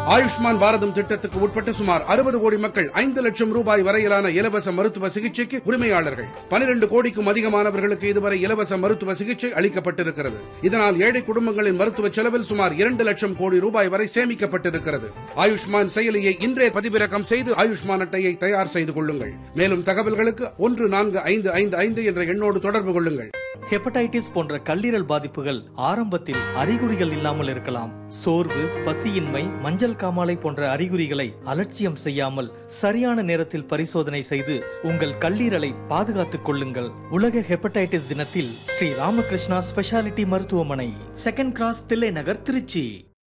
ஆயுஷ்மான் பாரதம் திட்டத்துக்கு உட்பட்ட சுமார் அறுபது கோடி மக்கள் ஐந்து லட்சம் ரூபாய் வரையிலான இலவச மருத்துவ சிகிச்சைக்கு உரிமையாளர்கள் பனிரெண்டு கோடிக்கும் அதிகமானவர்களுக்கு இதுவரை இலவச மருத்துவ சிகிச்சை அளிக்கப்பட்டிருக்கிறது இதனால் ஏழை குடும்பங்களின் மருத்துவ செலவில் சுமார் இரண்டு லட்சம் கோடி ரூபாய் வரை சேமிக்கப்பட்டிருக்கிறது ஆயுஷ்மான் செயலியை இன்றே பதிவிறக்கம் செய்து ஆயுஷ்மான் அட்டையை தயார் செய்து கொள்ளுங்கள் மேலும் தகவல்களுக்கு ஒன்று நான்கு ஐந்து ஐந்து ஐந்து என்ற எண்ணோடு தொடர்பு கொள்ளுங்கள் ஹெப்படைட்டிஸ் போன்ற கல்லீரல் பாதிப்புகள் ஆரம்பத்தில் அறிகுறிகள் இல்லாமல் இருக்கலாம் சோர்வு பசியின்மை மஞ்சள் காமாலை போன்ற அறிகுறிகளை அலட்சியம் செய்யாமல் சரியான நேரத்தில் பரிசோதனை செய்து உங்கள் கல்லீரலை பாதுகாத்துக் கொள்ளுங்கள் உலக ஹெப்படைட்டிஸ் தினத்தில் ஸ்ரீ ராமகிருஷ்ணா ஸ்பெஷாலிட்டி மருத்துவமனை second cross Thillai Nagar Trichy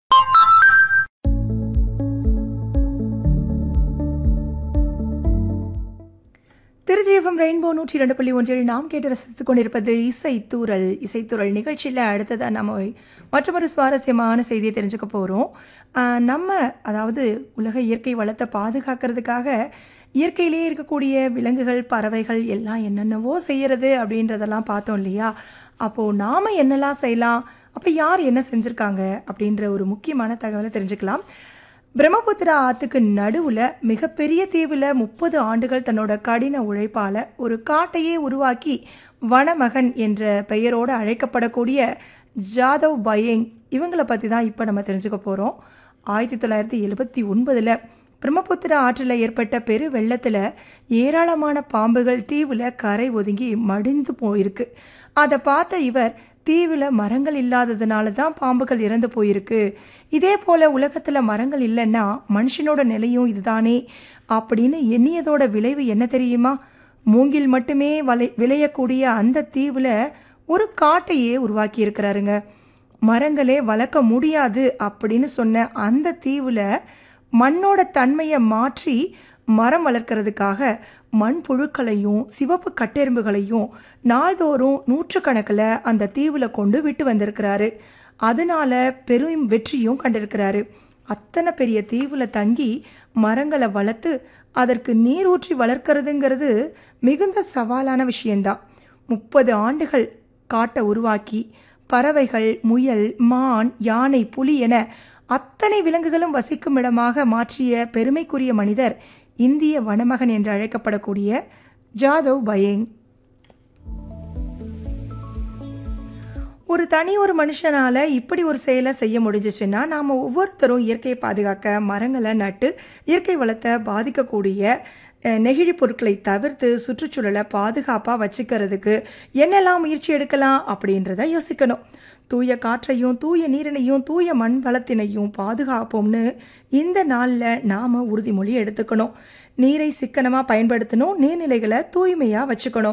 Trichy FM rainbow நூற்றி இரண்டு புள்ளி ஒன்றில் நாம் கேட்டு ரசித்துக் கொண்டிருப்பது இசைத்தூரல் இசைத்தூரல் நிகழ்ச்சியில் அடுத்ததாக நம்ம மற்றொரு சுவாரஸ்யமான செய்தியை தெரிஞ்சுக்க போகிறோம் நம்ம அதாவது உலக இயற்கை வளத்தை பாதுகாக்கிறதுக்காக இயற்கையிலேயே இருக்கக்கூடிய விலங்குகள் பறவைகள் எல்லாம் என்னென்னவோ செய்யறது அப்படின்றதெல்லாம் பார்த்தோம் இல்லையா அப்போது நாம் என்னெல்லாம் செய்யலாம் அப்போ யார் என்ன செஞ்சுருக்காங்க அப்படின்ற ஒரு முக்கியமான தகவலை தெரிஞ்சுக்கலாம் பிரம்மபுத்திரா ஆற்றுக்கு நடுவில் மிகப்பெரிய தீவில் முப்பது ஆண்டுகள் தன்னோட கடின உழைப்பால் ஒரு காட்டையே உருவாக்கி வனமகன் என்ற பெயரோடு அழைக்கப்படக்கூடிய ஜாதவ் பயேங் இவங்களை பற்றி தான் இப்போ நம்ம தெரிஞ்சுக்க போகிறோம் ஆயிரத்தி தொள்ளாயிரத்தி எழுபத்தி ஒன்பதில் பிரம்மபுத்திரா ஆற்றில் ஏற்பட்ட பெரு வெள்ளத்தில் ஏராளமான பாம்புகள் தீவில் கரை ஒதுங்கி மடிந்து போயிருக்கு அதை பார்த்த இவர் தீவில் மரங்கள் இல்லாததுனால தான் பாம்புகள் இறந்து போயிருக்கு இதே போல் உலகத்தில் மரங்கள் இல்லைன்னா மனுஷனோட நிலையும் இதுதானே அப்படின்னு எண்ணியதோட விளைவு என்ன தெரியுமா மூங்கில் மட்டுமே வலை விளையக்கூடிய அந்த தீவில் ஒரு காட்டையே உருவாக்கி இருக்கிறாருங்க மரங்களே வளர்க்க முடியாது அப்படின்னு சொன்ன அந்த தீவில் மண்ணோட தன்மையை மாற்றி மரம் வளர்க்கறதுக்காக மண் புழுக்களையும் சிவப்பு கட்டெரும்புகளையும் நாள்தோறும் நூற்றுக்கணக்கில் அந்த தீவில் கொண்டு விட்டு வந்திருக்கிறாரு அதனால பெரும் வெற்றியும் கண்டிருக்கிறாரு அத்தனை பெரிய தீவில் தங்கி மரங்களை வளர்த்து அதற்கு நீர் ஊற்றி வளர்க்கறதுங்கிறது மிகுந்த சவாலான விஷயந்தான் முப்பது ஆண்டுகள் காட்டை உருவாக்கி பறவைகள் முயல் மான் யானை புலி என அத்தனை விலங்குகளும் வசிக்கும் இடமாக மாற்றிய பெருமைக்குரிய மனிதர் இந்திய வனமகன் என்று அழைக்கப்படக்கூடிய ஜாதவ் பயேங் ஒரு தனி ஒரு மனுஷனால் இப்படி ஒரு செயலை செய்ய முடிஞ்சிச்சுன்னா நாம் ஒவ்வொருத்தரும் இயற்கையை பாதுகாக்க மரங்களை நட்டு இயற்கை வளத்தை பாதிக்கக்கூடிய நெகிழி பொருட்களை தவிர்த்து சுற்றுச்சூழலை பாதுகாப்பாக வச்சுக்கிறதுக்கு என்னெல்லாம் முயற்சி எடுக்கலாம் அப்படின்றத யோசிக்கணும் தூய காற்றையும் தூய நீரினையும் தூய மண் வளத்தினையும் பாதுகாப்போம்னு இந்த நாளில் நாம் உறுதிமொழி எடுத்துக்கணும் நீரை சிக்கனமாக பயன்படுத்தணும் நீர்நிலைகளை தூய்மையாக வச்சுக்கணும்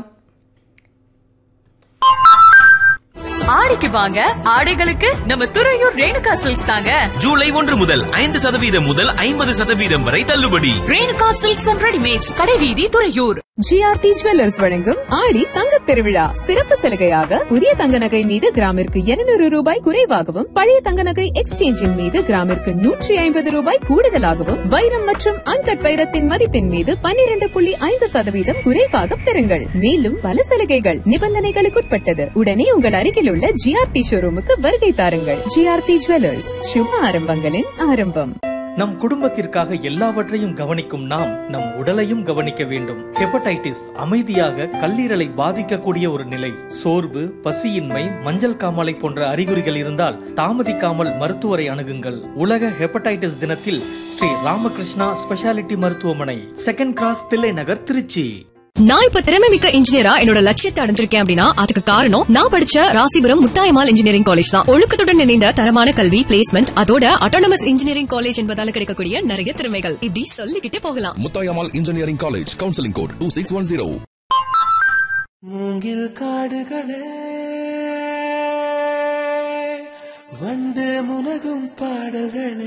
ஆடிக்கு வாங்க ஆடைகளுக்கு நம்ம துறையூர் ரேணுகா சில்க்ஸ் தாங்க ஜூலை ஒன்று முதல் ஐந்து சதவீதம் முதல் ஐம்பது சதவீதம் வரை தள்ளுபடி ரேணுகா சில்க்ஸ் அண்ட் ரெடிமேட்ஸ் கடைவீதி துறையூர் ஜிஆர்டி ஜுவல்லர்ஸ் வழங்கும் ஆடி தங்கத் திருவிழா சிறப்பு சலுகையாக புதிய தங்க நகை மீது கிராமிற்கு இருநூறு ரூபாய் குறைவாகவும் பழைய தங்க நகை எக்ஸ்சேஞ்சின் மீது கிராமிற்கு நூற்றி ஐம்பது ரூபாய் கூடுதலாகவும் வைரம் மற்றும் அன்கட் வைரத்தின் மதிப்பின் மீது பன்னிரண்டு புள்ளி ஐந்து சதவீதம் குறைவாக பெறுங்கள் மேலும் பல சலுகைகள் நிபந்தனைகளுக்குட்பட்டது உடனே உங்கள் அருகில் உள்ள ஜிஆர்டி ஷோரூமுக்கு வருகை தாருங்கள் ஜிஆர்டி ஜுவல்லர்ஸ் சுப ஆரம்பங்களின் ஆரம்பம் நம் குடும்பத்திற்காக எல்லாவற்றையும் கவனிக்கும் நாம் நம் உடலையும் கவனிக்க வேண்டும் ஹெப்படைட்டிஸ் அமைதியாக கல்லீரலை பாதிக்கக்கூடிய ஒரு நிலை சோர்வு பசியின்மை மஞ்சள் காமாலை போன்ற அறிகுறிகள் இருந்தால் தாமதிக்காமல் மருத்துவரை அணுகுங்கள் உலக ஹெப்படைட்டிஸ் தினத்தில் ஸ்ரீ ராமகிருஷ்ணா ஸ்பெஷாலிட்டி மருத்துவமனை செகண்ட் கிராஸ் தில்லை நகர் திருச்சி நான் இப்ப திறமை மிக்க இன்ஜினியரா என்னோட லட்சியத்தை அடைஞ்சிருக்கேன் அப்படின்னா அதுக்கு காரணம் நான் படிச்ச ராசிபுரம் முத்தாயமால் இன்ஜினியரிங் காலேஜ் தான் ஒழுக்கத்துடன் இணைந்த தரமான கல்வி பிளேஸ்மெண்ட் அதோட அட்டானமஸ் இன்ஜினியரிங் காலேஜ் என்பதால கிடைக்கக்கூடிய நிறைய திறமைகள் இப்படி சொல்லிக்கிட்டே போகலாம் Muthayammal engineering college counselling code two six one zero மூங்கில் காடுகளே வண்டு முனகும் பாடல்களே